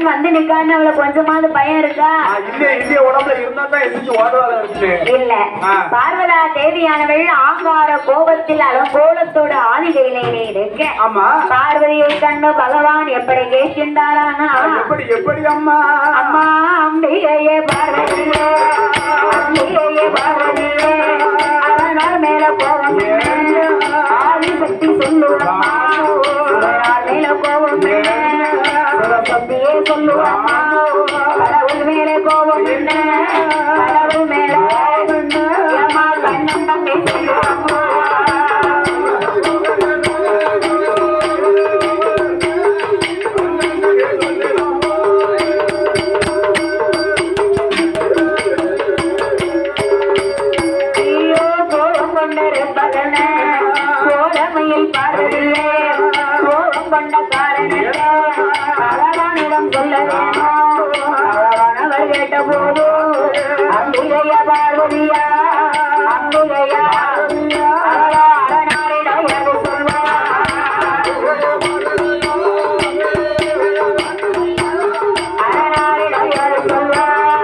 சிவன் வந்து நிக்கான்னு அவளை கொஞ்சமாவது பயம் இருக்கா ஆ, இல்ல இல்ல உடம்புல இருந்தா தான் எந்திரிச்சு ஓடுறாளா இருக்கு இல்ல ஆ. பார்வதா தேவியானவள் ஆங்கார கோபத்தில் அலங்கோலத்தோட ஆதிகையிலே இருக்க ஆமா பார்வதியை கண்டு பகவான் எப்படி கேட்கின்றாரானா ஆ, எப்படி எப்படி அம்மா அம்மா அம்பிகையே பார்வதியே அம்பிகையே பார்வதியே அவனால் மேல கோபம் என்ன? ஆதிசக்தி சொல்லுவம்மா அவனால் மேல கோபம் என்ன? சிவசக்தியே சொல்லுவம்மா கடவுள் மேலே கோபம் என்ன கடவுள் மேல ஏம்மா கண்ணம் தம்பி சொல்லுவம்மா ஐயோ கோபம் கொண்டிருப்பதனே கோலமையில் பார்வதியே கோபம் கொண்ட காரணத்தை பகவானிடம் சொல்ல வேணும் பகவானவர் கேட்டபோது அம்பிகைய பார்வதியா அம்பிகையா அவளா அரணாரிடம் எது சொல்வார் அரணாரிடம் எது சொல்வார்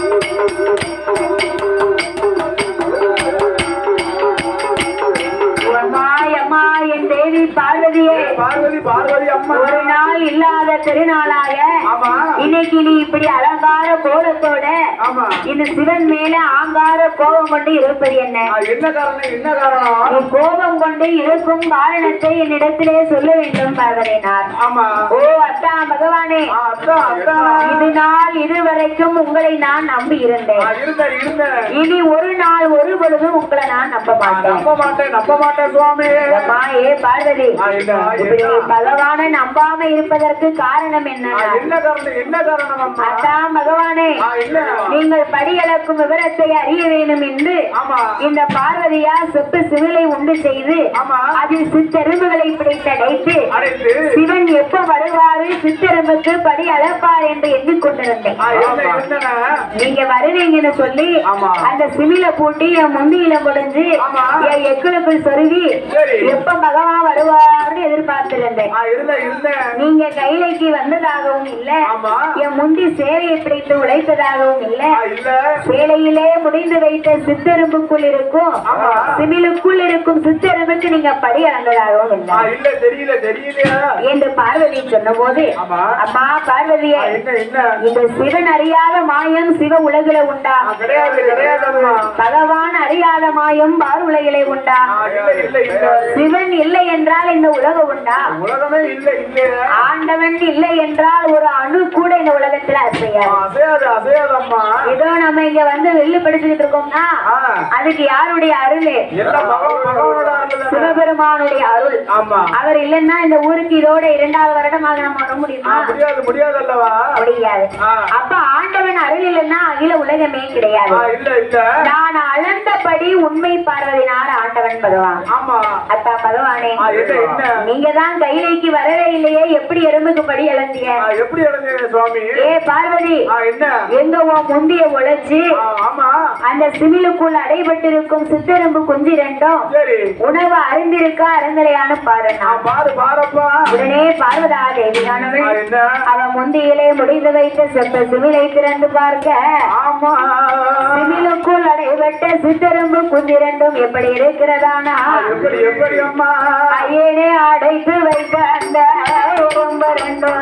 அம்மா அம்மா என் தேவி பார்வதியே பார்வதி பார்வதி அம்மா ஒரு நாள் இல்லாத திருநாளாக ஆமா இன்னைக்கு நீ இப்படி அலங்கார கோலத்தோட ஆமா இந்த சிவன் மேல ஆங்கார கோபம் கொண்டு இருப்பது என்ன ஆ, என்ன காரணம் என்ன காரணம் நீ கோபம் கொண்டு இருக்கும் காரணத்தை என்னிடத்திலே சொல்ல வேண்டும் பார்வதினார் ஆமா ஓ அத்தா பகவானே ஆ, அதான் அதான் இது நாள் இதுவரைக்கும் உங்களை நான் நம்பி ஆ, இருந்தேன் இருந்தேன் இருந்தேன் இனி ஒரு நாள் ஒரு பொழுதும் உங்களை நான் நம்ப ஆ, மாட்டேன் நம்ப மாட்டேன் நம்ப மாட்டேன் சுவாமி அம்மா, ஏ பார்வதி ஆ, என்ன, இப்படி என்ன? பகவானை நம்பாம இருப்பதற்கு காரணம் ஆ, என்ன என்ன காரணம் என்ன காரணம் அம்மா அதான் பகவானே ஆ, என்ன நீங்கள் படியளக்கும் விவரத்தை அறிய வேண்டும் என்று ஆமா இந்த பார்வதியா செப்பு சிவிலை உண்டு செய்து ஆமா அதில் சித்தெரும்புகளை பிடித்தடைத்து அடைத்து சிவன் எப்ப வருவாரு சித்தெரும்புக்கு படி அளப்பார் என்று எண்ணிக்கொண்டிருந்தேன் ஆ, என்ன என்னண்ணா நீங்க வருவீங்கன்னு சொல்லி ஆமா. அந்த சிமில பூட்டி என் முந்தியில முடிஞ்சு ஆமா. என் எக்குளுக்குள் சொருகி சரி. எப்ப பகவான் வருவார்னு எதிர்பார்த்திருந்தேன் ஆ, இருந்தேன் இருந்தேன் நீங்க கைலைக்கு வந்ததாகவும் இல்ல ஆமா. என் முந்தி சேவையை பிடித்து உழைத்ததாகவும் இல்ல ஆ, இல்ல சேலையிலே முடிந்து வைத்த சித்தெரும்புக்குள் இருக்கும் ஆமா. சிமிலுக்குள் இருக்கும் சித்தெரும்புக்கு நீங்க படி அளந்ததாகவும் ஆ, இல்லை இல்ல தெரியல தெரியலையா என்று பார்வதி சொன்னபோது ஆமா அம்மா பார்வதியே ஆ, என்ன என்ன இந்த சிவன் அறியாத மாயம் சிவ உலகில உண்டா ஆ, கிடையாது கிடையாது அம்மா பகவான் அறியாத மாயம் பார் உலகிலே உண்டா ஆ, இல்ல இல்ல இல்ல சிவன் இல்லை என்றால் இந்த உலகம் உண்டா உலகமே இல்ல இல்ல ஆண்டவன் இல்லை என்றால் ஒரு அணு கூட இந்த உலகத்துல ஆ, அசையாது அசையாது அசையாதம்மா ஏதோ நம்ம இங்க வந்து வெள்ளி படிச்சுக்கிட்டு இருக்கோம்னா ஆ, அதுக்கு யாருடைய அருள் எல்லாம் பகவான் பகவானோட அருள் தானே. சிவபெருமானுடைய அருள் ஆமா அவர் இல்லைன்னா இந்த ஊருக்கு இதோட இரண்டாவது வருடமாக நம்ம வர ஆ, முடியுமா முடியாது முடியாது அல்லவா முடியாது ஆ. அப்ப ஆண்டவன் அருள் இல்லைன்னா அகில உலகமே கிடையாது ஆ, இல்ல இல்ல நான் அளந்தபடி உண்மை பார்வதினார் ஆண்டவன் பகவான் ஆமா அத்தா பகவானே ஆ, என்ன என்ன நீங்க தான் கைலைக்கு வரவே இல்லையே எப்படி எறும்புக்கு படி இழந்தீங்க ஆ, எப்படி அடைஞ்சீங்க சுவாமி ஏ பார்வதி ஆ, என்ன எங்க உன் முந்திய உழைச்சு ஆ, ஆமா அந்த சிமிலுக்குள் அடைபட்டிருக்கும் சித்தெரும்பு குஞ்சு ரெண்டும் சரி உணவு அறிந்திருக்கா அருந்தலையான்னு பாரு ஆ, பாரு பாரப்பா உடனே பார்வதா ஆ, தேவியானவள் என்ன அவன் முந்தியிலே முடிந்து வைத்த செப்ப சிமிலை திறந்து பார்க்க ஆமா சிமிலுக்குள் அடைபட்ட சித்தெரும்பு குஞ்சிரண்டும் எப்படி இருக்கிறதானா ஆ, எப்படி எப்படி அம்மா ஐயனே அடைத்து வைத்த அந்த எறும்பு ரெண்டும்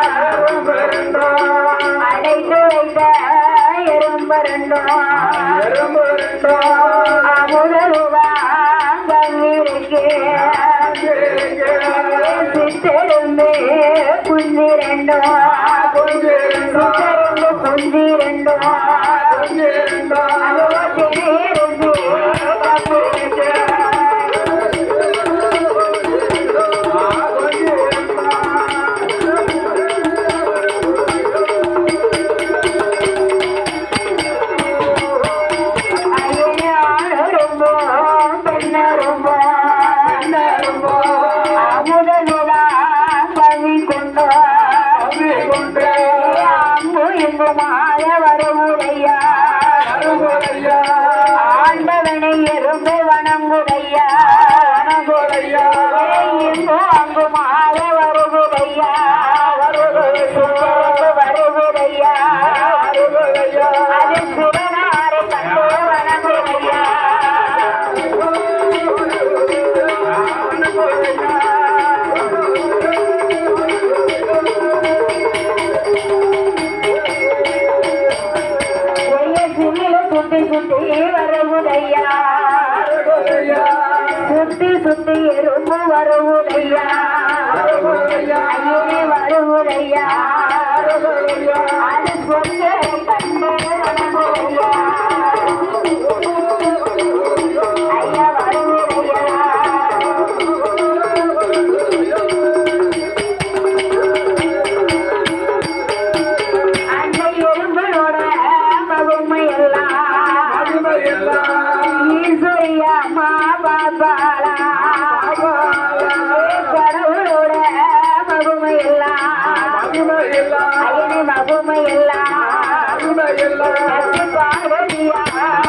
அடைத்து வைத்த எறும்பு ரெண்டும் எறும்பு ரெண்டும் அமுதருவாங்கிருக்கு சித்தெரும்பு குஞ்சி ரெண்டும் சித்தெரும்பு குஞ்சி ரெண்டும் அதோ திடீரென்று தப்பிருக்கு. ஐயனாரும்போ, பெண்ணரும்போ, அமுதனுதான் கவி கொண்டோ, அம்பு இங்குமாய வரவுடையா, சுத்தி சுத்தி வருவதையா சுத்தி சுத்தி எறும்பு வருவதையா ஐயே வருவதையா அது சொல்ல கண்டு வருவதையா ஐயா வருவதையா அந்த எறும்புகளோட மகுமை எல்லாம் ஈஸ்வரியா மா பாபாலா கடவுளோட மகுமை எல்லாம் அயனி மகுமை எல்லாம் கட்டி பாடலியா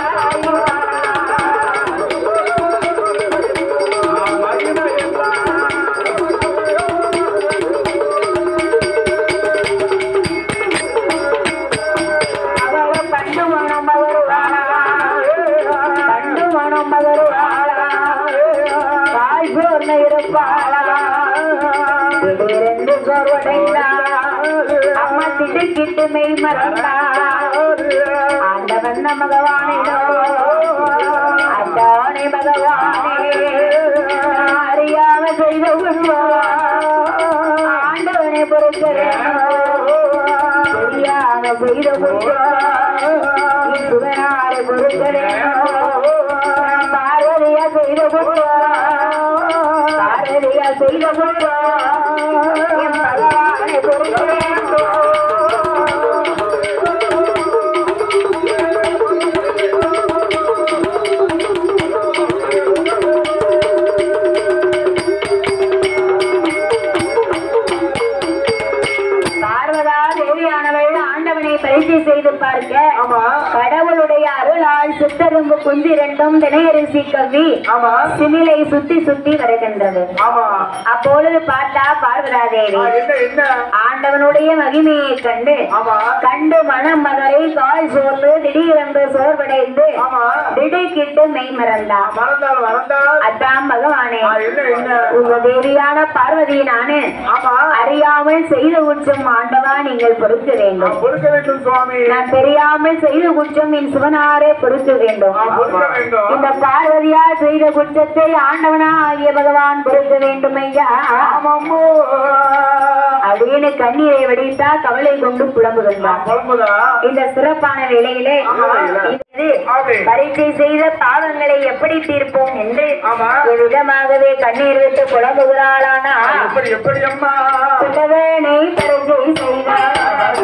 அவள கண்டு மனம் வருவாளா கண்டு மனம் வருவாளா தாய் சோர்ந்து இருப்பாளா திடீரென்று சோர்வடைந்தா அம்மா திடுக்கிட்டு மெய் மறந்தா ஆண்டவன் மகவானிடோ அத்தானே பகவானே அறியாம செய்த உண்மை ஆண்டவனை பொறுக்கிறேன் தெரியாம செய்த குற்றம் சுதனாரை பொறுக்கிறேன் பார்வதியா செய்த குற்றம் பார்வதியா செய்த குற்றம் என் பகவானை பொறுக்கிறேன் பார்வதா தேவியானவள் ஆண்டவனை பரிசை செய்து பார்க்க ஆமா கடவுளுடைய அருளால் சித்தரும்பு குஞ்சிரண்டும் தினையரிசி கவ்வி ஆமா சிமிலை சுத்தி சுத்தி வருகின்றது ஆமா அப்பொழுது பார்த்தா பார்வதா தேவி ஆ, என்ன என்ன ஆண்டவனுடைய மகிமையை கண்டு ஆமா கண்டு மனம் மதரை கால் சோர்ந்து திடீரென்று சோர்வடைந்து ஆமா திடுக்கிட்டு மெய் மறந்தா மறந்தால் மறந்தால் அதான் பகவானே ஆ, என்ன என்ன உங்க தேவியான பார்வதி நானு ஆமா அறியாமல் செய்த குற்றம் ஆண்டவா நீங்கள் பொறுக்க வேண்டும் கொடுக்க வேண்டும் சுவாமி நான் தெரியாமல் செய்த குற்றம் என் சிவனாரே பொறுக்க வேண்டும் ஆ, கொடுக்க வேண்டும் இந்த பார்வதியா செய்த குற்றத்தை ஆண்டவனா ஆகிய பகவான் பொறுக்க வேண்டும் ஐயா ஆமாம்மோ அப்படின்னு கண்ணீரை வெடித்தா கவலை கொண்டு புலம்புகின்றான் குழம்புதா இந்த சிறப்பான வேளையிலே ஆமா. இது ஆமே. பரீட்சை செய்த பாவங்களை எப்படி தீர்ப்போம் என்று ஆமா. விதமாகவே கண்ணீர் விட்டு புலம்புகிறாளானா எப்படி எப்படி அம்மா குண்டவனை பரிசை செய்தார்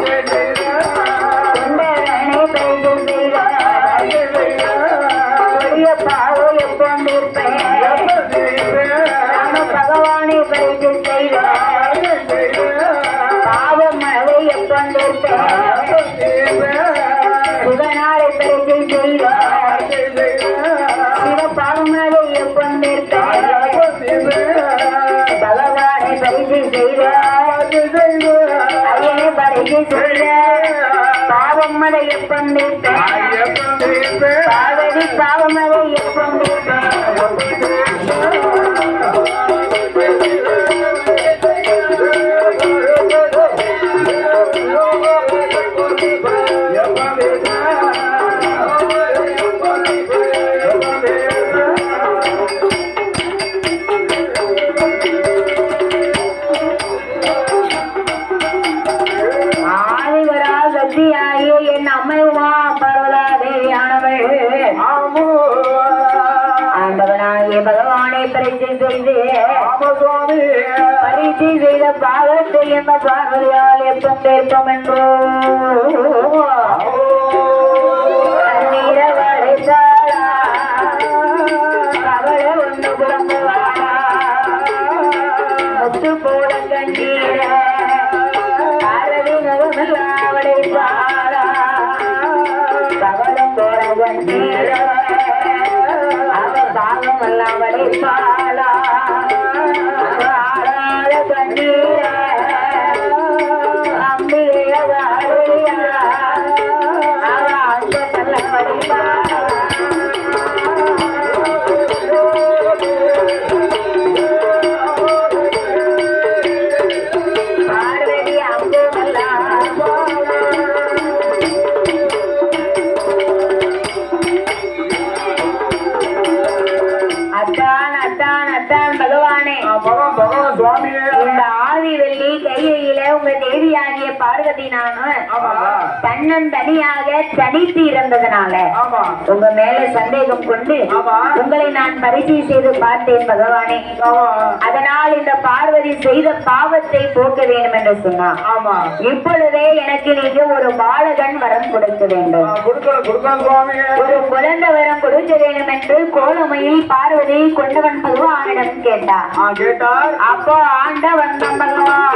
குண்டவனை பரிசை செய்தார் கொடிய பாவ எப்பொண்டிருப்பேன் நாம பகவானை பரிசை செய்தார் பாவம் மழை எப்பொண்டிருப்பேன் சுகநாளை பரிசை செய்தார் சிவ பாவமழை எப்பொண்டிருப்பேன் பகவானை பரிசை செய்தார் ஐயனை பரிசை செய்தார் பாவம் மழை எப்பொண்டிருப்பேன் பார்வதி பாவமழை எப்பொண்டிருப்பேன் ஆதிவரா சக்தியாகிய என் அம்மையுமா பர்வதா தேவியானவள் ஆண்டவனாகிய பகவானை பரிசை செய்து பரிசை செய்த பாவத்தை எந்த பார்வதியால் எப்பம் தேர்ப்பம் என்றோ கண்ணீர வளைத்தாளா கவலை ஒன்று புலம்புவாளா முத்து போல கண்ணீர அரவி நகமெல்லாம் வளைப்பாளா கவலம் போல கண்ணீர அவ பாவம் எல்லாம் வளைப்பாளா ஆளாத கண்ணீர அம்பிகைய வாழியா அவ அந்த நல்ல வளைப்பாளா பார்வதி அங்குமல்லாம் பார்வதி நானும் ஆமா தன்னன் தனியாக தனித்து இருந்ததுனால ஆமா உங்க மேல சந்தேகம் கொண்டு ஆமா. உங்களை நான் பரிசீலனை செய்து பார்த்தேன் பகவானே ஆமா அதனால் இந்த பார்வதி செய்த பாவத்தை போக்க வேண்டும் என்று சொன்னார் ஆமா இப்பொழுதே எனக்கு நீங்க ஒரு பாலகன் வரம் கொடுக்க வேண்டும் ஆ, கொடுக்கணும் கொடுக்கணும் சுவாமி ஒரு குழந்தை வரம் கொடுக்க வேண்டும் என்று கோலமையில் பார்வதி கொண்டவன் பகவானிடம் கேட்டார் ஆ கேட்டார் அப்போ ஆண்டவன் பகவான்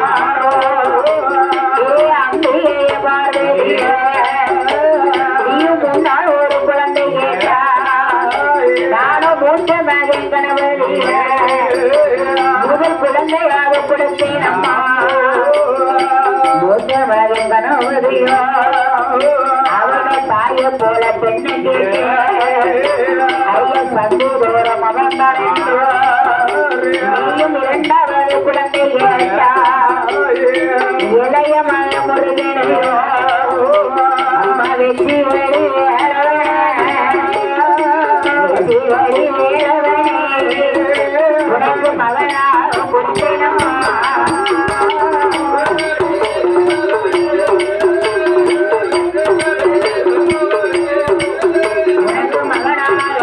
ஏ அம்பிகே பார்வதியே, நீயும் முன்னால் ஒரு குழந்தை கேட்டா நானும் மூத்த மகன் கணவரியே முதல் குழந்தையாக கொடுத்தேன் அம்மா மூத்த மகன் கணவரியோ அவனை தாய போல பெண்ணை ஐய சந்து தூரம் அவன் நீயும் இரண்டாவது குழந்தை கேட்டா இளைய மக முருகனையோ அம்மா வெற்றி வழி வெற்றி வழி வேறவனே உனக்கு மகனாக கொடுத்தேனம்மா உனக்கு மகனாக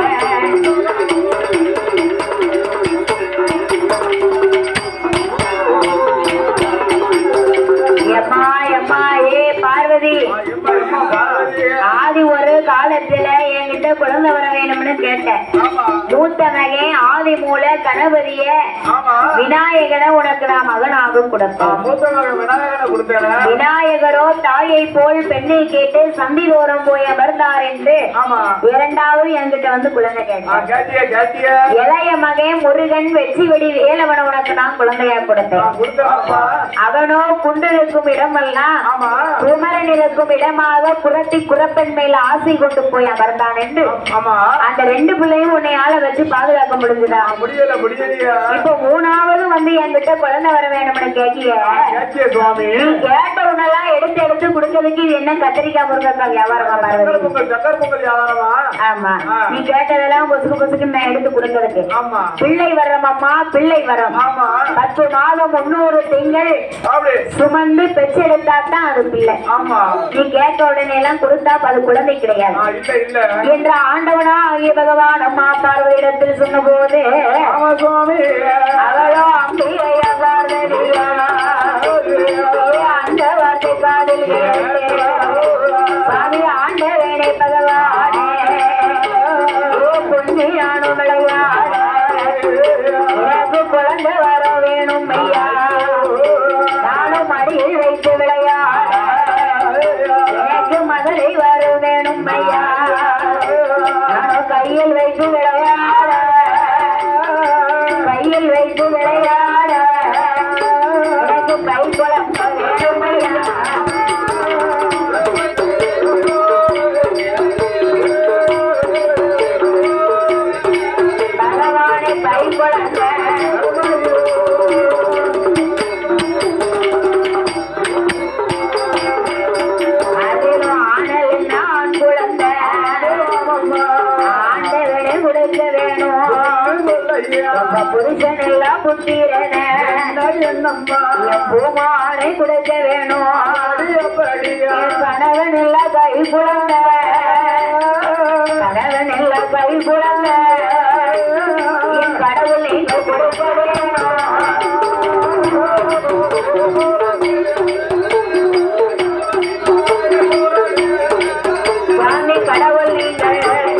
எம்மா எம்மா ஏ பார்வதி எம்மா, எம்மா, பார்வதி. ஆதி ஒரு காலத்துல என்கிட்ட குழந்தை வர வேணும்னு கேட்டேன் ஆமா மூத்த மகன் ஆதி மூல கணபதிய ஆமா விநாயகனை உனக்கு நான் மகனாக ஆ, கொடுப்பேன் மூத்த மகன் விநாயகனை கொடுத்தேனே விநாயகரோ தாயை போல் பெண்ணை கேட்டு சந்திதோறும் போய் அமர்ந்தார் என்று ஆமா இரண்டாவது என்கிட்ட வந்து குழந்தை ஆ, கேட்டேன் கேட்டிய கேட்டிய இளைய மகன் முருகன் வெற்றி வெடி வேலவனை உனக்கு நான் குழந்தையா ஆ, கொடுத்தேன் கொடுத்தேனப்பா அவனோ குண்டிருக்கும் இடமெல்லாம் ஆமா குமரன் இருக்கும் இடமாக புரட்டி குரப்பெண் மேல ஆசை கொண்டு போய் அமர்ந்தான் என்று ஆமா அந்த ரெண்டு பிள்ளையும் உன்னை ஆள வச்சு பாதுகாக்க முடிஞ்சுதா முடியல முடியலையா இப்போ மூணாவது வந்து என்கிட்ட குழந்தை வர வேணும்னு கேட்டிய கேட்டிய சுவாமி நீ கேட்ட உன்னெல்லாம் எடுத்து எடுத்து குடுக்கறதுக்கு இது என்ன கத்திரிக்காய் முருங்கக்காய் வியாபாரமா சக்கர பாருங்க பொங்கல் சக்கர பொங்கல் வியாபாரமா ஆமா ஆ. நீ கேட்டதெல்லாம் பொசுக்கு பொசுக்கு நான் எடுத்து கொடுக்கறதுக்கு ஆமா பிள்ளை வரம் அம்மா பிள்ளை வரம் ஆமா பத்து மாதம் முன்னூறு திங்கள் அப்படி சுமந்து பெற்றெடுத்தா தான் அது பிள்ளை ஆமா நீ கேட்ட உடனே எல்லாம் கொடுத்தா அது குழந்தை கிடையாது ஆ, இல்ல இல்ல என்ற ஆண்டவனா ஆகிய பகவான் அம்மா பார்வையிடத்தில் சொன்னபோது ஆமா சுவாமி அவளோ அம்பிகைய பார்வதியா அந்த வார்த்தை காதில் கேட்டு, சாமி ஆண்டவனே பகவானே ஓ புண்ணியானு விளையாட எனக்கு குழந்தை வர வேணும் ஐயா நானும் மடியில் வைத்து விளையாட எனக்கு மதுரை வர வேணும் ஐயா நானும் கையில் வைத்து விளையாட கையில் வைத்து விளையாட எனக்கு கை குழம்பு வேணும் ஐயா பகவானே கை குழந்தை அதிலும் ஆணல் நான் குழந்தை ஆண்டவனே கொடுக்க வேணும் உங்க புருஷன் எல்லாம் புத்திரன என்னம்மா என் பூமானை கொடுக்க வேணும் அப்படியா என் கணவன் எல்லாம் கை குழந்தை கணவன் எல்லாம் கை குழந்தை என் கடவுள் நீங்க கொடுக்க வேணும் சாமி கடவுள் நீங்கள்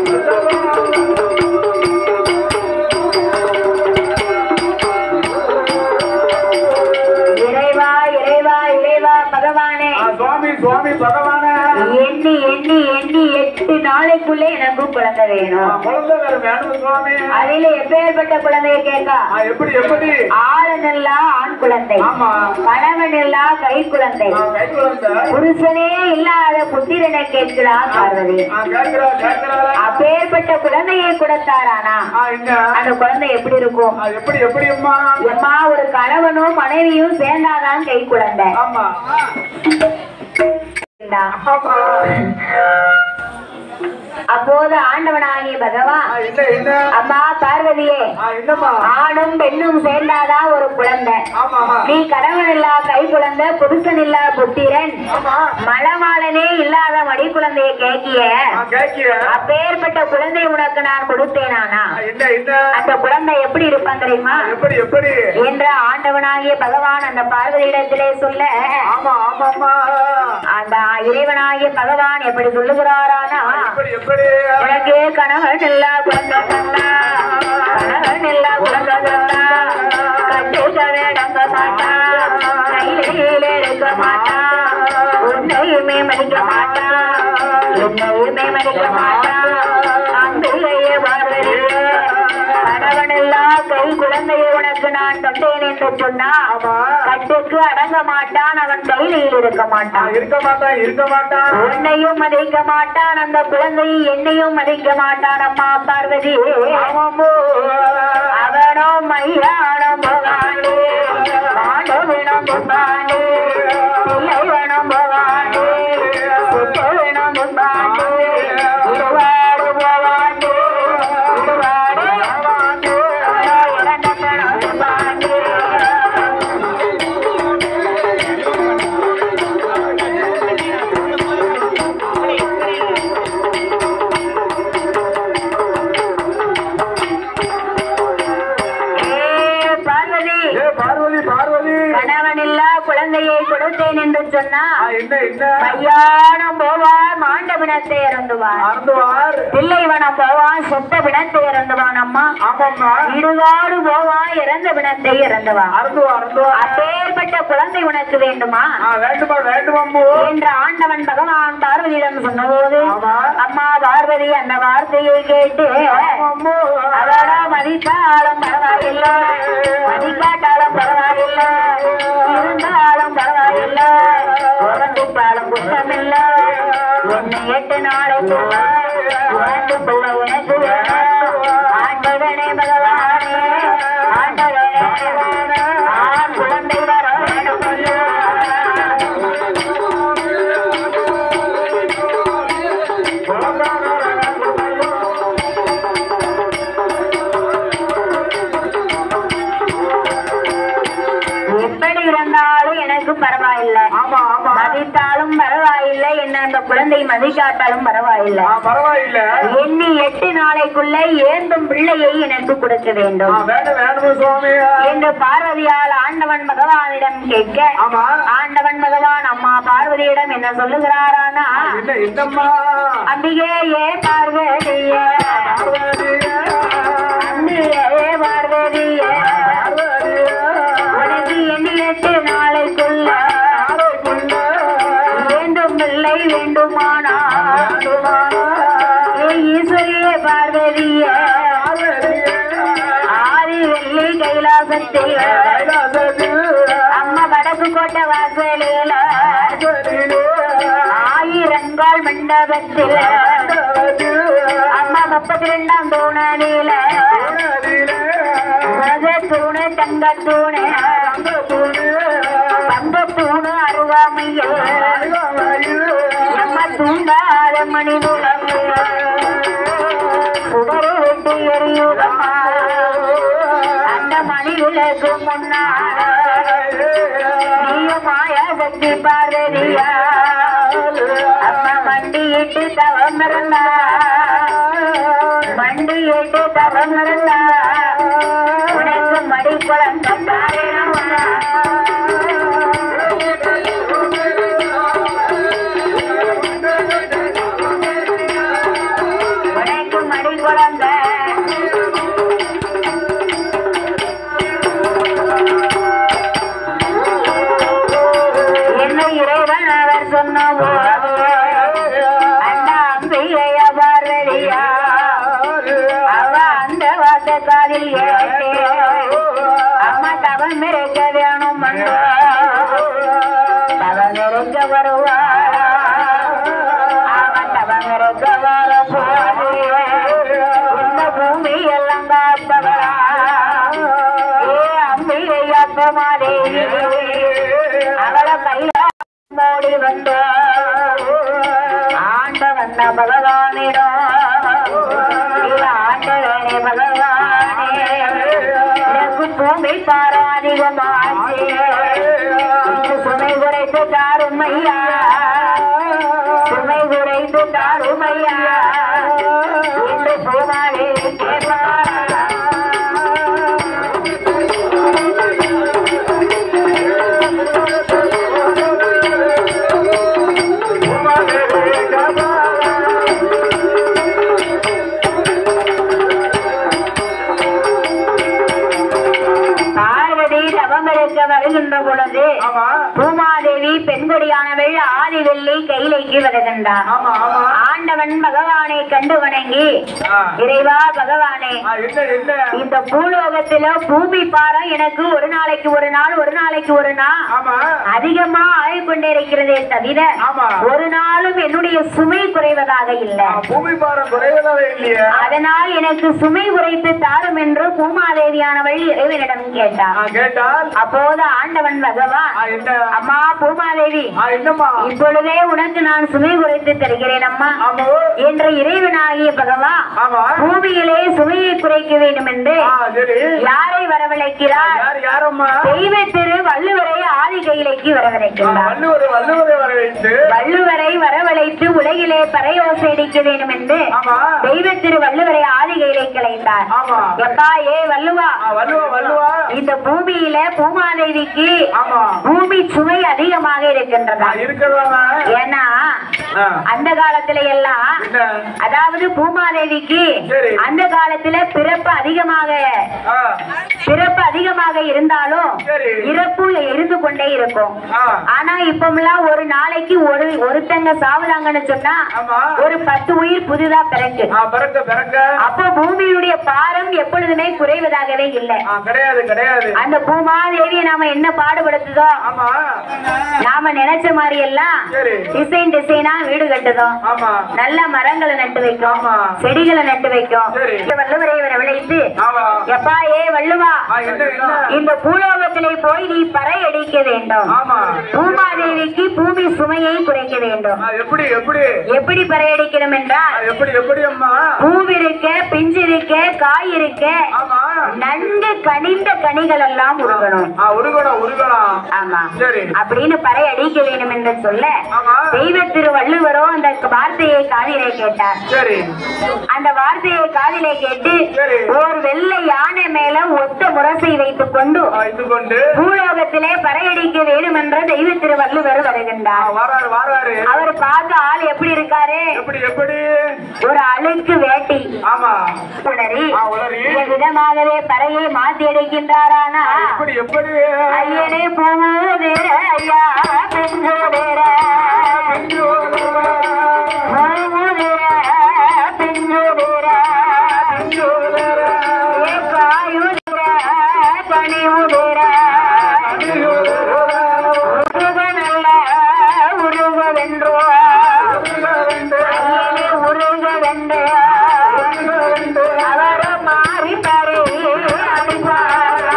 இறைவா இறைவா இறைவா பகவானே ஆ, சுவாமி சுவாமி பகவான எண்ணி எண்ணி எண்ணி எட்டு நாளைக்குள்ளே எனக்கும் குழந்தை வேணும் குழந்தை வேற வேணும் சுவாமி அதில எப்பேற்பட்ட குழந்தைய கேட்கா ஆ, எப்படி எப்படி ஆளனல்லா ஆண் குழந்தை ஆமா கணவன் இல்லா கை குழந்தை ஆ, கை குழந்தை புருஷனே இல்லாத புத்திரனை கேட்கிறான் பார்வதி ஆ, கேட்கிறா கேட்கிறா அப்பேற்பட்ட குழந்தையை கொடுத்தாரானா ஆ, என்ன அந்த குழந்தை எப்படி இருக்கும் ஆ, எப்படி எப்படி அம்மா எம்மா ஒரு கணவனும் மனைவியும் சேர்ந்தாதான் கை குழந்தை ஆமா இந்தா. ஆமா அப்போது ஆண்டவனாகிய பகவான் ஆ, என்ன என்ன அம்மா பார்வதியே ஆ, என்னம்மா ஆணும் பெண்ணும் சேர்ந்தாதான் ஒரு குழந்தை ஆமா நீ கணவன் இல்லா கை குழந்தை புருஷன் இல்லா புத்திரன் ஆமா மலமாளனே இல்லாத மடி குழந்தைய கேக்கிய ஆ, கேட்கிற அப்பேற்பட்ட குழந்தை உனக்கு நான் கொடுத்தேனானா ஆ, என்ன என்ன அந்த குழந்தை எப்படி இருப்பான் தெரியுமா எப்படி எப்படி என்ற ஆண்டவனாகிய பகவான் அந்த பார்வதியிடத்திலே சொல்ல ஆமா ஆமாம்மா அந்த இறைவனாகிய பகவான் எப்படி சொல்லுகிறாரானா எப்படி எப்படி உனக்கு கணவன் இல்லா குழந்தை தந்தா கணவன் இல்லா குழந்தை தந்தா கட்டுக்க வேடங்க மாட்டா கையில எடுக்க மாட்டா உன்னையுமே மதிக்க மாட்டா என்னையுமே மதிக்க மாட்டா அன்பிலேயே பார்வதியே கணவன் இல்லா கை குழந்தையை உனக்கு நான் தந்தேன் என்று சொன்னா ஆமா கட்டுக்கு அடங்க மாட்டான் அவன் கையில் இருக்க ஆ, மாட்டான் இருக்க மாட்டான் இருக்க மாட்டான் உன்னையும் மதிக்க மாட்டான் அந்த குழந்தை என்னையும் மதிக்க மாட்டான் அம்மா பார்வதி ஆமாம்மோ அவனோ மையானம் போகாண்டே பாண்டவனும் போகாண்டே பிள்ளைவனும் போகாண்டே சுத்தவனும் போகாண்டே இருவாடு போகாண்டே இருவாடு போகாண்டே இரண்டவனும் போகாண்டே ஏ பார்வதி ஏ பார்வதி பார்வதி கணவன் இல்லா குழந்தையை கொடுத்தேன் என்று சொன்னா ஆ, என்ன என்ன கல்யாணம் போவார் மாண்டபினத்தை இறந்துவார் அறந்துவார் பிள்ளைவனம் போவான் சொத்த பிணத்தை இறந்துவான் அம்மா ஆமாம்மா இடுகாடு போவான் இறந்த பிணத்தை இறந்துவான் அறந்துவா அறந்துவா அப்பேற்பட்ட குழந்தை உனக்கு வேண்டுமா ஆ வேண்டுமா வேண்டுமாம்மோ என்று ஆண்டவன் பகவான் பார்வதியிடம் சொன்னபோது ஆமா அம்மா பார்வதி அந்த வார்த்தையை கேட்டு ஆமாம்மோ அவட மதித்தாலும் பரவாயில்லை மதிக்காட்டாலும் பரவாயில்லை இருந்தாலும் பரவாயில்லை உறந்துட்டாலும் குற்றமில்லை ஒன்னு எட்டு நாளைக்குள்ள உறந்து புள்ள உனக்கு வேணும் ஆண்டவனே பகவானே ஆண்டவனே ஆண் குழந்தை வர வேண்டும் ஐயா. எப்படி இருந்தாலும் எனக்கு பரவாயில்லை ஆமா ஆமா மதித்தாலும் பரவாயில்லை என்ன அந்த குழந்தை மதிக்காட்டாலும் பரவாயில்லை ஆ பரவாயில்ல எண்ணி எட்டு நாளைக்குள்ள ஏந்தும் பிள்ளையை எனக்கு கொடுக்க ஆ வேண்டும் வேணும் வேணுமா சுவாமி என்று பார்வதியால் ஆண்டவன் பகவானிடம் கேட்க ஆமா ஆண்டவன் பகவான் அம்மா பார்வதியிடம் என்ன சொல்லுகிறாரானா என்ன என்னம்மா அம்பிகே ஏ பார்வதியே பார்வதியே, அம்பிகே பார்வதியே பார்வதியே, உனக்கு எண்ணி எட்டு நாளைக்குள்ள ஆரோக்குள்ள வேண்டும் பிள்ளை வேண்டுமானா வேண்டுமானா, ஏ ஈஸ்வரியே பார்வதியே பார்வதியே, ஆதி வெள்ளி கைலாசத்தில் கைலாசத்தில் அம்மா வடக்கு கோட்டை வாசலில் வாசலிலே, ஆயிரங்கால் மண்டபத்தில் மண்டபத்தில், அம்மா முப்பத்தி ரெண்டாம் தூணனில உணவிலே, தூணு தங்க தூணு அங்கத்தூணே, தங்க தூணு அருகாமையில் அருகாமையில், நம்ம தூண்டாத மணி விளக்கு சுடரு விட்டு எரியுதம்மா அந்த மணி விளக்கு முன்னால நீயும் மாயா சக்தி பார்வதியா அம்மா மண்டியிட்டு தவம் இருந்தா மண்டியிட்டு தவம் இருந்தா உனக்கு மடி குழந்தை தாரேனம்மா. உனக்கு மடி குழந்தை என்ன இறைவன் அவர் சொன்ன போது அந்த அம்பிகைய பார்வதியா அவ அந்த வார்த்தை காதில் ஏற்று அம்மா தவம் இருக்க வேணும் மண்டா. தவம் இருக்க வருவாரா அவன் தவம் இருக்க வரும்போது இந்த பூமி எல்லாம் காப்பவரா ஏ அம்பிகை அப்பமாதேவி அவளை கையில மோடி வந்த ஆண்ட வந்த பகவானிடம் பாரம் அதிகமாச்சு இன்று சுமை குறைத்து தாரும் ஐயா சுமை குறைத்து தாரும் ஐயா என்று பூமாலே கேட்பாரா பார்வதி தவமிருக்க வருகின்ற பொழுது ஆமா பூமாதேவி பெண்கொடியானவள் ஆதி வெள்ளி கைலைக்கு வருகின்றார் ஆமா ஆமா ஆண்டவன் பகவானை கண்டு வணங்கி ஆ. இறைவா பகவானே ஆ, என்ன என்ன இந்த பூலோகத்தில பூமி பாரம் எனக்கு ஒரு நாளைக்கு ஒரு நாள் ஒரு நாளைக்கு ஒரு நாள் ஆமா அதிகமா ஆகிக்கொண்டே இருக்கிறதே தவிர ஆமா. ஒரு நாளும் என்னுடைய சுமை குறைவதாக இல்லை ஆ, பூமி பாரம் குறைவதாக இல்லையே அதனால் எனக்கு சுமை குறைத்து தாரும் என்று பூமாதேவியானவள் இறைவனிடம் கேட்டார் ஆ, கேட்டால் அப்போது ஆண்டவன் பகவான் ஆ, என்ன அம்மா பூமாதேவி ஆ, என்னம்மா இப்பொழுதே உனக்கு நான் சுமை குறைத்து தருகிறேன் அம்மா ஆமா என்ற இறைவனாகிய பகவான் ஆமா பூமியிலே சுமையை குறைக்க வேண்டும் என்று ஆ, சரி யாரை வரவழைக்கிறார் யார் யாரம்மா தெய்வ திரு வள்ளுவரை ஆதி கையிலைக்கு ஆ, வரவழைக்கின்றார் வள்ளுவர் வள்ளுவரை வர வைத்து வள்ளுவரை வரவழைத்து உலகிலே பறையோசை அடிக்க வேண்டும் என்று ஆமா தெய்வ திரு வள்ளுவரை ஆதி கையிலை கலைந்தார் ஆமா எப்பா ஏ வள்ளுவா ஆ, வள்ளுவா வள்ளுவா இந்த பூமியில பூமாதேவிக்கு ஆமா பூமி சுமை அதிகமாக இருக்கின்றதா ஆ, இருக்கிறதாமா ஏன்னா ஆ, அந்த காலத்துல எல்லாம் என்ன அதாவது பூமாதேவிக்கு சரி. அந்த காலத்துல பிறப்பு அதிகமாக ஆ, பிறப்பு அதிகமாக இருந்தாலும் சரி. இறப்பு இருந்து கொண்டே இருக்கும் ஆ, ஆனா இப்பமெல்லாம் ஒரு நாளைக்கு ஒரு ஒருத்தங்க சாவுறாங்கன்னு சொன்னா ஆமா ஒரு பத்து உயிர் புதிதா பிறக்கு ஆ, பிறக்க பிறக்க அப்போ பூமியுடைய பாரம் எப்பொழுதுமே குறைவதாகவே இல்லை ஆ, கிடையாது கிடையாது அந்த பூமாதேவியை நாம என்ன பாடுபடுத்துதோ ஆமா நாம நினைச்ச மாதிரி எல்லாம் சரி டிசைன் டிசைனா வீடு கட்டுதோம் ஆமா நல்ல மரங்களை நட்டு வைக்கும் ஆமா. செடிகளை நட்டு வைக்கும் சரி. இந்த வள்ளுவரை இவரை விளைத்து ஆமா எப்பா ஏ வள்ளுவா ஆ, என்ன என்ன இந்த பூலோகத்திலே போய் நீ பறை அடிக்க வேண்டும் ஆமா பூமாதேவிக்கு பூமி சுமையை குறைக்க வேண்டும் ஆ, எப்படி எப்படி எப்படி பறையடிக்கணும் ஆ, என்றால் எப்படி எப்படி அம்மா பூவிருக்க பிஞ்சு இருக்க காய் இருக்க ஆமா நன்கு கனிந்த கனிகள் எல்லாம் உருகணும் ஆ உருகணும் உருகணும் ஆமா சரி அப்படின்னு பறை அடிக்க வேண்டும் என்று சொல்ல ஆமா தெய்வ திரு வள்ளுவரோ அந்த வார்த்தையை காதிலே கேட்டார் சரி அந்த வார்த்தையை காதிலே கேட்டு சரி. ஓர் வெள்ளை யானை மேல ஒத்த முரசை வைத்துக் கொண்டு ஆ, இது கொண்டு பூலோகத்திலே பறையடிக்க வேண்டும் என்ற தெய்வ திரு வள்ளுவர் ஆ, வருகின்றார் வாராரு வாராரு அவர் பார்த்த ஆள் எப்படி இருக்காரு எப்படி எப்படி ஒரு அழுக்கு வேட்டி ஆமா உளறி ஆ, உளறி. இந்த விதமாகவே பறையை மாத்தி அடிக்கின்றாரானா ஆ, எப்படி எப்படி ஐயனே பூமுதிர ஐயா பெஞ்சோதர பூமுதிர பெஞ்சோதர ஏகாயுதிர கனிவுதிர உருக நல்ல உருகவென்றோ ஐயனே உருகவென்று அவர மாறி பறை அடிப்பாரா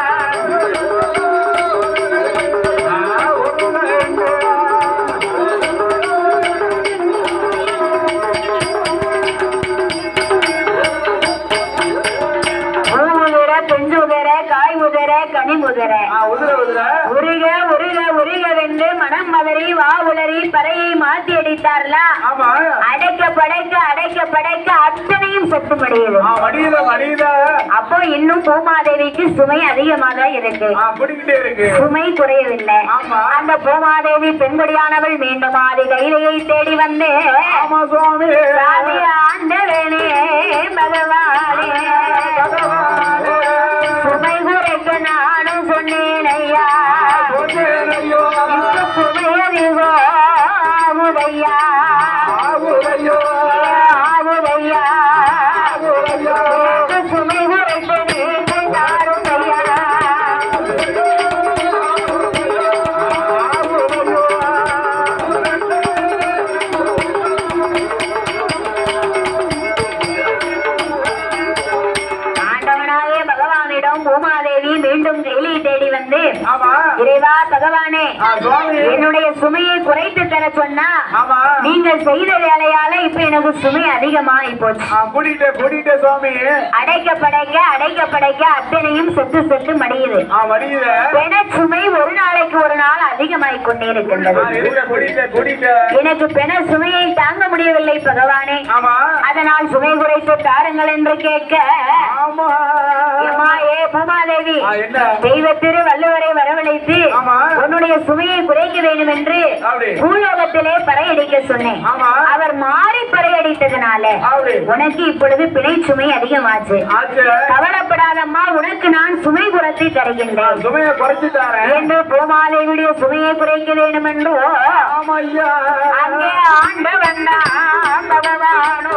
பூமுதிர பெஞ்சுதிர காய் உதிர கனி முதிர ஆ, உதிர உதிர உருக உருக உருகவென்று மனம் மலரி வா உளறி பறையை மாத்தி அடித்தார்ல ஆமா அடைக்க படைக்க அடைக்க படைக்க அத்தனையும் செத்து முடியுது ஆ, வடியுத வடியுத அப்போ இன்னும் பூமாதேவிக்கு சுமை அதிகமாக இருக்கு ஆ, பிடிக்கிட்டே இருக்கு சுமை குறையவில்லை ஆமா. அந்த பூமாதேவி பெண்கொடியானவள் மீண்டும் ஆதி கைலையை தேடி வந்து ஆமா சுவாமி சாமி ஆண்டவனே பகவானே சுமை குறைக்க நானும் சொன்னேன் ஐயா பொன்னேனையோ, இப்ப சுமை அதிகோ ஆகுதையா ஆவுதையோ, ஆகுதையா ஆவுதையோ. இப்ப சுமை குறைக்க நீங்கள் தாரும் ஐயா சுமையை குறைத்து தர சொன்னா ஆமா நீங்கள் செய்த வேலையால இப்ப எனக்கு சுமை அதிகமாகி போச்சு ஆ, கூட்டிட்டே கூட்டிட்டே சுவாமி அடைக்க படைக்க அடைக்க படைக்க அத்தனையும் செத்து செத்து மடியுது ஆ வடியுத பெண சுமை ஒரு நாளைக்கு ஒரு நாள் அதிகமாகிக் கொண்டே ஆ, இருக்கின்றது இருக்க கூட்டிட்டே கூட்டிட்டே எனக்கு பெண சுமையை தாங்க முடியவில்லை பகவானே ஆமா அதனால் சுமை குறைத்து தாருங்கள் என்று கேட்க ஆமா அம்மா, ஏ பூமாதேவி ஆ, என்ன தெய்வ திரு வள்ளுவரை வரவழைத்து ஆமா. உன்னுடைய சுமையை குறைக்க வேண்டும் என்று அப்படி. பூலோகத்திலே பறையடிக்க சொன்னேன் ஆமா அவர் மாறி பறையடித்ததுனால அப்படி உனக்கு இப்பொழுது பிணை சுமை அதிகமாச்சு ஆச்சு கவலைப்படாதம்மா உனக்கு நான் சுமை குறைத்து தருகின்றேன் சுமைய குறைச்சிட்டாரேன் என்று பூமாதேவியுடைய சுமையை குறைக்க வேண்டும் என்று ஆமா ஐயா அங்கே ஆண்டவன் தான் பகவானோ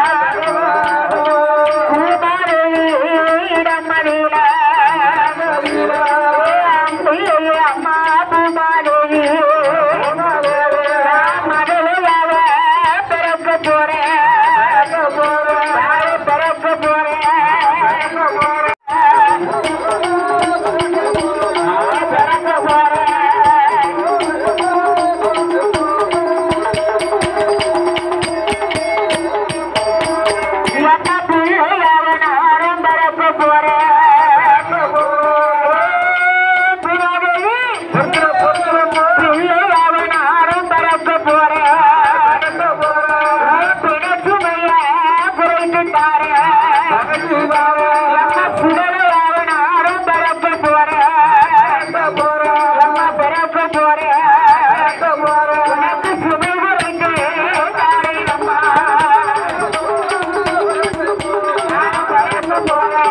பூமாதேவியிடம் மடியில அம்பிகை அம்மா பூமாதேவி நான் மடியிலாக பிறக்க போறேன் நான் பிறக்க போறேன் பிறக்க போறேன் என்ன பிள்ளையாக நானும் பிறக்க போறேன் பூமாதேவி பிள்ளையாக நானும் பிறக்க போறேன் பிணச்சுமைய குறைத்து தாரேன் எம்ம சுடலையாக நானும் பிறக்க போறேன் எம்ம பிறக்க போறேன் உனக்கு சுமை குறைத்து தாரேன் அம்மா நான் பிறக்க போறேன்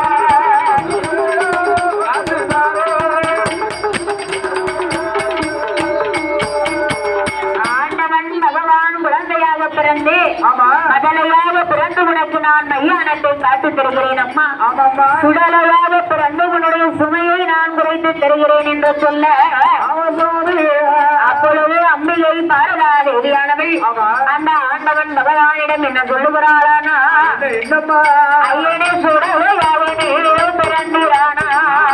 ஆண்டவன் பகவான் குழந்தையாக பிறந்து ஆமா மதலையாக பிறந்து உனக்கு நான் மையானத்தை காட்டுத் தருகிறேன் அம்மா ஆமாம்மா சுடலையாக பிறந்து உன்னுடைய சுமையை நான் குறைத்து தருகிறேன் என்று சொல்ல ஆமா சுவாமி அப்பொழுது அம்பிகை பாரதா தேவியானவள் ஆமா. அந்த ஆண்டவன் பகவானிடம் என்ன சொல்லுகிறாளானா என்ன, என்னம்மா ஐயனே சுடலையாக நீரும் பிறந்திரானா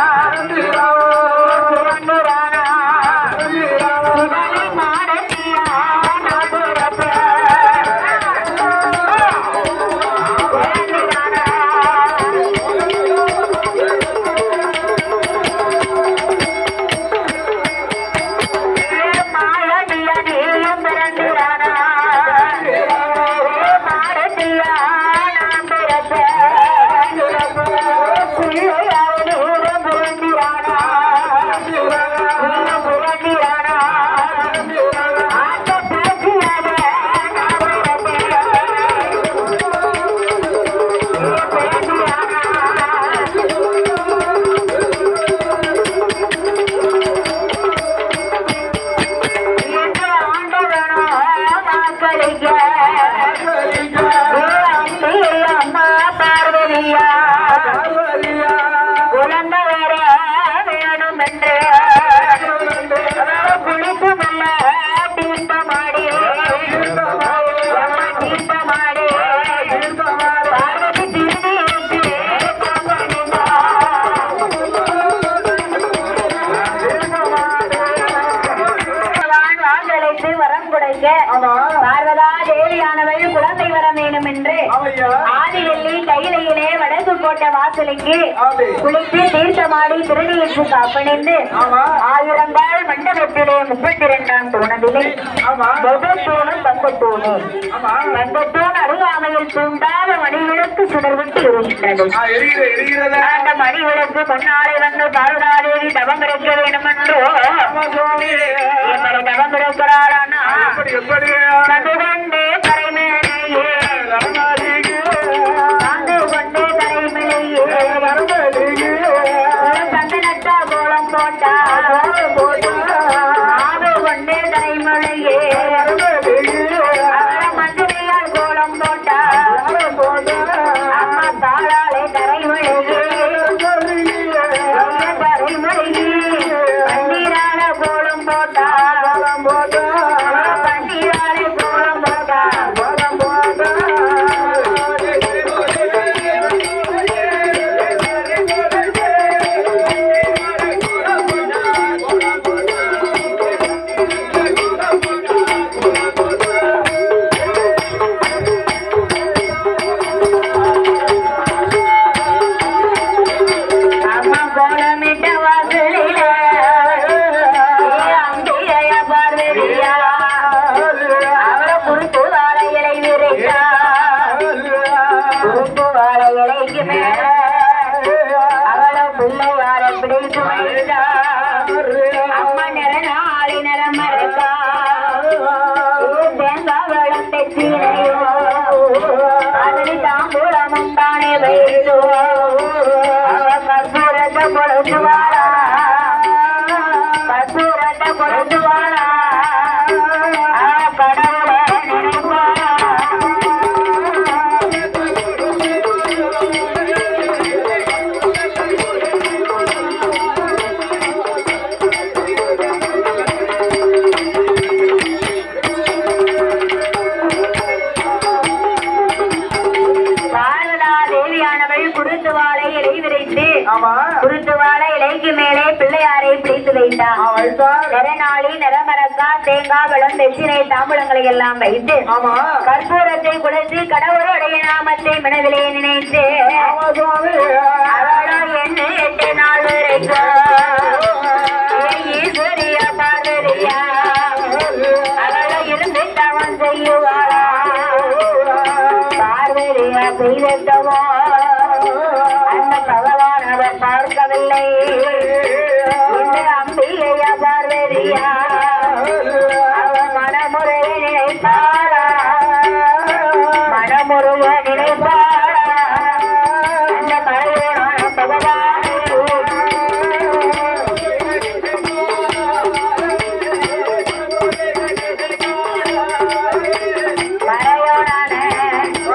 பிறந்திரானா சுடலை மாடத்தியா நான் பிறப்பேன். பிறந்திரானா மாளவிய நீயும் பிறந்திரானா மாடத்தியா நான் பிறப்பேன் பிள்ளையாய் நீரும் பிறந்திரானா நீயும் பிறந்திரானா ஆட்ட பேச்சியாக நான் பிறப்பேன் பிறந்திரானா என்ற ஆண்டவனோ வாக்களிக்க அம்பிகை அம்மா பார்வதியா குழந்தை வர வேணும் என்று குளித்து நல்ல தீர்த்தமாடி அம்மா தீர்த்தமாடி பார்வதி திரும்பி இருந்து பகவான் வாக்களித்து வரம் கொடுக்க ஆமா பார்வதா தேவியானவள் குழந்தை வரம் வேணும் என்று ஆமையா ஆதிவெள்ளி கையிலையிலே வடக்கு கோட்டை வாசலுக்கு ஆமே குளித்து தீர்த்தமாடி திருநீற்று காப்பணிந்து ஆமா ஆயிரங்கால் மண்டபத்திலே முப்பத்தி இரண்டாம் தூணதிலே ஆமா முதத்தூணும் பக்கத்தூணு ஆமா பக்கத்தூண் அருகாமையில் தூண்டாத மணிவிளக்கு சுடர்விட்டு இருக்கின்றது ஆ, எரியுது எரியுறதா அந்த மணிவிளக்கு பொன்னாலை வந்து பார்வதாதேவி தவம் இருக்க வேண்டும் என்றோ ஆமா சுவாமி எப்படி தவம் இருக்கிறாரானா எப்படி எப்படி கண்டுகொண்டே கரைமேலையே ரமணாஜிக்கு ஆண்டு கொண்டே கரைமேலையே ரமணாஜிக்கு சந்தனத்தா கோலம் போட்டா ஆடு கொண்டே கரைமலையே அவர மந்திரியால் கோலம் போட்டா அம்மா தாளாலே கரைமலையே கரைமலையே பன்னீரால கோலம் போட்டா பன்னீரால தேங்காவளம் தெச்சினையோ அதனை தாம்பூலமும் தானே வைத்தோ அவ கற்பூரத்தை கொடுத்து வாழா கற்பூரத்தை கொடுத்து வாழா அவ கடவுளை நினைப்பாளா பாரதா தேவியானவள் குருத்துவாளை இலை விரைத்து ஆமா குருத்துவாளை இலைக்கு மேலே பிள்ளையாரை பிடித்து வைத்தார் ஆ, வைத்தார் நிறநாளி நிறமரக்கா தேங்காய் பழம் தெச்சினை தாம்பூலங்களை எல்லாம் வைத்து ஆமா கற்பூரத்தை குடைத்து கடவுளுடைய நாமத்தை மனதிலே நினைத்து ஆமா சுவாமி அவளோ என்ன எட்டு நாள் வரைக்கும் ஈஸ்வரியா பார்வதியா அவளோ இருந்து தவம் செய்யுவாளா பார்வதியா செய்தவோ அந்த பகவான் அவர் பார்க்கவில்லை இந்த அம்பிகையா பார்வதியா அவன் மனமுறையை நினைப்பாளா மனமுருக நினைப்பாளா அந்த மலையோனான பகவானே மலையோனான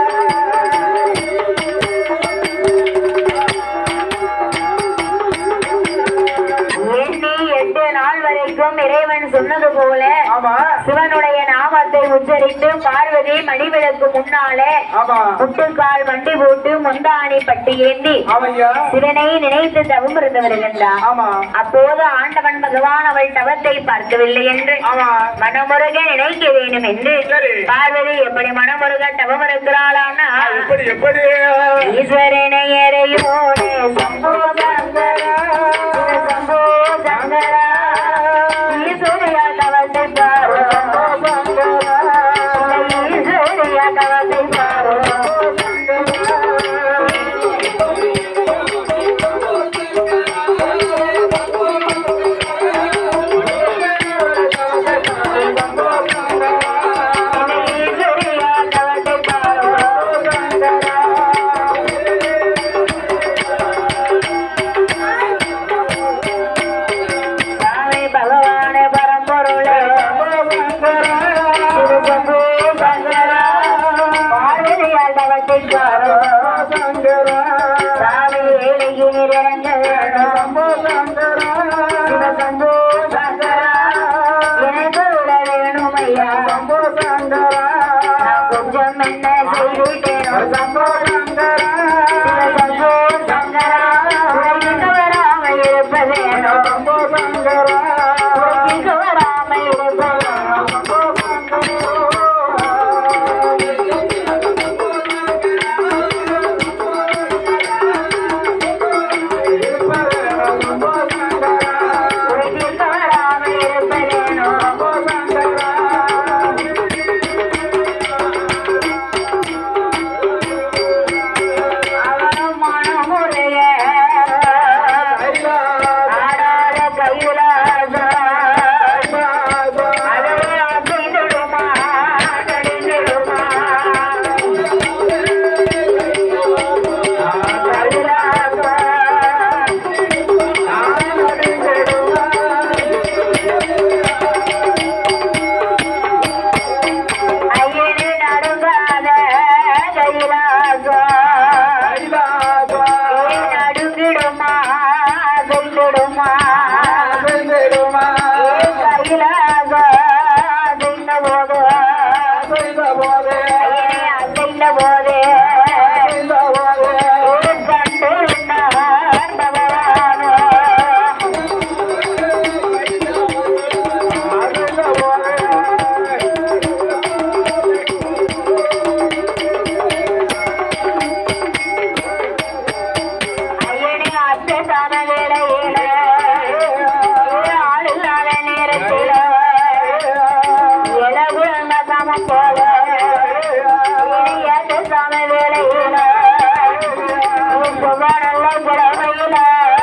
எண்ணி எட்டு நாள் வரைக்கும் இறைவன் சொன்னது போல ஆமா சிவனுடைய நாமத்தை உச்சரித்து பார்வதி மணிவிளக்கு முன்னாலே ஆமா முட்டுக்கால் வண்டி போட்டு முந்தாணி பட்டி ஏந்தி ஆமையா சிவனை நினைத்து தவம் இருந்து வருகின்றார் ஆமா அப்போது ஆண்டவன் பகவான் அவள் தவத்தை பார்க்கவில்லை என்று ஆமா மனமுருக நினைக்க வேண்டும் என்று சரி. பார்வதி எப்படி மனமுருக தவம் இருக்கிறாளான்னா எப்படி எப்படி ஈஸ்வரனை எறையோனே சம்போ சங்கரா சிவ சம்போ சங்கரா ஈஸ்வரியா தவத்தை பாரு சம்போ சங்கரா ஈஸ்வரியா தவத்தை பாரு ஈஸ்வரியா தவத்தை பாரு சங்கரா சாமி பகவானே பரம்பொருளே சிவசம்பு சங்கரா பார்வதியால் தவத்தை பாரு சாமி ஏழைக்கு நிறங்க சிவசம்பு சங்கரா எனக்கு விட வேணும் ஐயா நான் கொஞ்சம் என்ன செய்துட்டேனோ சிவசம்பு சங்கரா உனக்கு வராமல் இருப்பதேனோ உனக்கு வராமல் இருப்பதேனோ உனக்கு வராமல் இருப்பதேனோ அவனும் மனமுடைய ஆடாத கையிலாசா அதுவே அசைந்திடுமா கடிந்திடுமா கையிலாசா ஐயனே நடுங்காத கையிலாசா நடுங்கிடுமா செய்திடுமா கையிலாசா செய்த போது ஐயனே அசைந்த போதே கண்டு விட்டார் பகவானோ ஐயனே அத்தசான வேளையில ஆள் இல்லாத நேரத்தில இளவு அந்த சமம் போல இனி அத்தசான வேளையில சுப நல்ல கிழமையில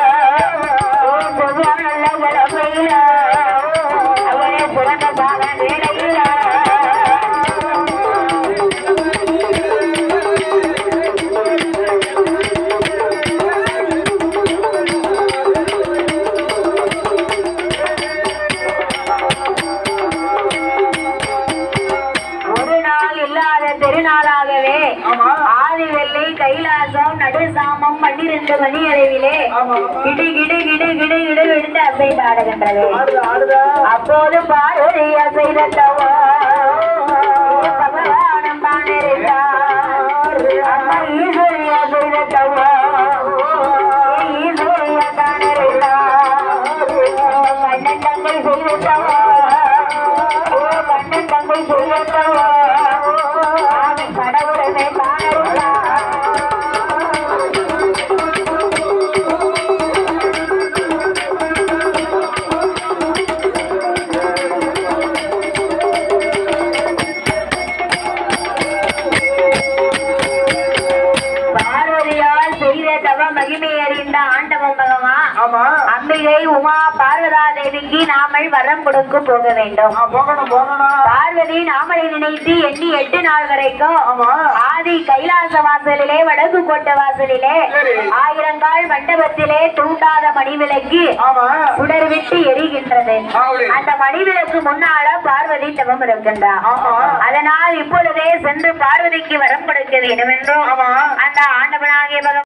சுப நல்ல கிழமையில அவனே பிறந்த சான வேளையில அந்த மணி அளவிலே ஆமா. கிடு கிடு கிடு கிடு கிடு விழுந்து அசைந்து ஆடுகின்றது ஆடுதா ஆடுதா அப்போது பார்வதி அசைத தவா பகவானம் பாண்டிருந்தார் அம்மா ஈஸ்வரி அசைத தவா ஈஸ்வரிய காணிருந்தார் கண்ணன் தங்கை செய்த தவா கண்ணன் தங்கை செய்த தவா அவன் கடவுளனை காணிருந்தார் பார்வதியால் செய்த தவ மகிமை அறிந்த ஆண்டவன் பகவான் ஆமா அம்பிகை உமா பார்வதா தேவிக்கு நாமல் வரம் கொடுக்க போக வேண்டும் ஆ, போகணும் போகணும் பார்வதி நாமலை நினைத்து எண்ணி எட்டு நாள் வரைக்கும் ஆமா ஆதி கைலாச வாசலிலே வடக்கு கோட்டை வாசலிலே சரி. ஆயிரங்கால் மண்டபத்திலே தூண்டாத மணிவிளக்கு ஆமா சுடர் விட்டு எரிகின்றது அப்படி. அந்த மணிவிளக்கு முன்னால பார்வதி தவம் இருக்கின்றார் ஆமா. அதனால் இப்பொழுதே சென்று பார்வதிக்கு வரம் கொடுக்க வேண்டும் என்றும் ஆமா அந்த ஆண்டவனாகிய பகவான்